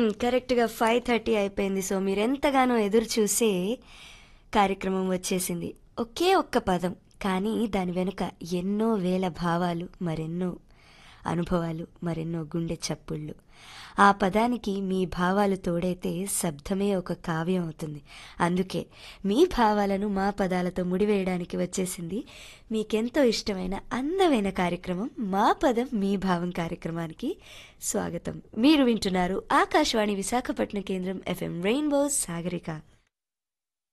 మ్మ్, కరెక్ట్గా five thirty అయిపోయింది so మీరు ఎంతగానో ఎదురు చూసే కార్యక్రమం వచ్చేసింది ఒకే ఒక్క పదం కానీ దాని వెనుక ఎన్నో వేల భావాలు మరెన్నో అనుభవాలు మరెన్నో గుండె చప్పుళ్ళు ఆ పదానికి మీ భావాలు తోడైతే శబ్దమే ఒక కావ్యం అవుతుంది అందుకే మీ భావాలను మా పదాలతో ముడివేయడానికి వచ్చేసింది మీకెంతో ఇష్టమైన అందమైన కార్యక్రమం మా పదం మీ భావం కార్యక్రమానికి స్వాగతం మీరు వింటున్నారు ఆకాశవాణి విశాఖపట్నం కేంద్రం ఎఫ్ఎం రెయిన్బో సాగరిక